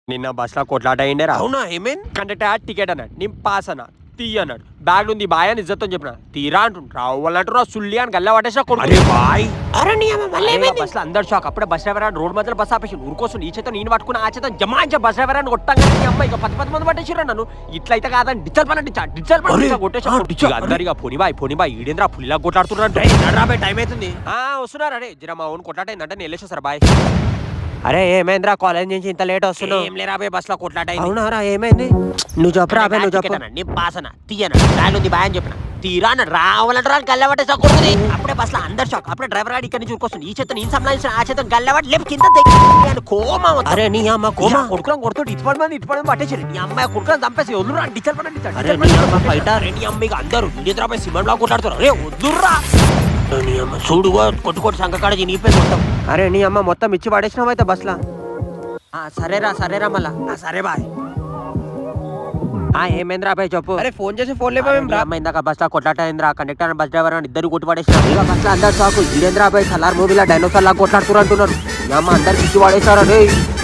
నిన్న బస్సులో కొట్లాట అయ్యిండేరా అవునా ఏమైంది కండక్టర్ టికెట్ అన్నాడు నేను పాస్ అన్నా తీ అన్నాడు బ్యాగ్ ఉంది బాయ్ అని ఇజ్జతో చెప్పిన తీరా అంటుండు రావాలంటారు సుల్లి అని గల్ల పట్టేసా అరే బాయ్ అరే నీ అమ్మ మళ్ళీ ఏమైంది బస్ అందరు షాక్ అప్పుడే బస్ డ్రైవర్ అని రోడ్ మధ్యలో బస్ ఆపేసి ఊరుకోసం ఈ చేత నేను పట్టుకుని ఆ చేత జమాయించ బస్ డ్రైవర్ అని కొట్టాం కానీ అమ్మ ఇక పది పది మంది పట్టేసిరా నన్ను ఇట్లయితే కాదని డిచ్చల్ పని డిచ్చా డిచ్చల్ అరే, పని కొట్టేసా ఆ, డిచ్చల్, అందరిగా పొని బాయ్ పొని బాయ్ ఈడేంద్రా పులిలా కొట్లాడుతున్నారు రేయ్, నడరాబే టైం అవుతుంది ఆ వస్తున్నారు అరే జర మా ఓన్ కొట్లాటైందంటే నేను వెళ్ళేసా బాయ్ అరే ఏమైందిరా కాలేజ్ నుంచి ఇంత లేట్ వస్తున్నావు ఏం లేరా బే బస్ లో కొట్లాట అయింది. అవునారా ఏమైంది నువ్వు చెప్పరా అబ్బాయి నువ్వు టికెట్ చెప్పు అన్నాడు, నేను పాస్ అన్న తీయన బ్యాగ్ ఉంది బాయ్ అని చెప్పిన తీరా అన్నాడు రావాలంటారు అని గల్లబట్టే కొడుతుంది అప్పుడే బస్ లో అందరు షాక్ అప్పుడే డ్రైవర్ గాడి ఇక్కడ నుంచి ఉరుకొస్తుంది ఈ చేత నేను సంబంధించిన ఆ చేత గల్లబట్టి లేపు కింద దిగి కోమా మొత్తం. అరే నీ అమ్మ కోమా కోమా. కొడుకులం కొడుతూ ఇటు పడి మంది ఇటు పడి మంది పట్టేసారు నీ అమ్మాయి కొడుకులను చంపేసి వదులురా డిచ్చల్ పడి డిచ్చల్ అరే నీ అమ్మ బయట అరే నీ అమ్మ ఇక అందరూ ఇండియా సిమెంట్ లా కొట్లాడుతారు అరే వద్దుర్రా అరే నీ అమ్మ చూడుగో కొట్టు కొట్టు సంఘ కాడ చినిగిపోయింది మొత్తం అరే నీ అమ్మ మొత్తం ఇచ్చి పడేసినావు అయితే బస్లా ఆ, సరేరా సరేరా మళ్ళా ఆ, సరే బాయ్ ఆ ఏమైందిరా అబ్బాయి చెప్పు అరే ఫోన్ చేసి ఫోన్ అరే నీ అమ్మ ఇందాక బస్ లో కొట్లాట అయిందిరా కండక్టర్ బస్ డ్రైవర్ అని ఇద్దరు కొట్టి పడేసిన ఇక బస్ లో అందరు షాకు ఈడేంద్రా అబ్బాయి సలార్ మూవీలో డైనోసార్ లా కొట్లాడుతున్నారు అంటున్నారు నీ అమ్మ అందరికి ఇచ్చి పడేసారా రే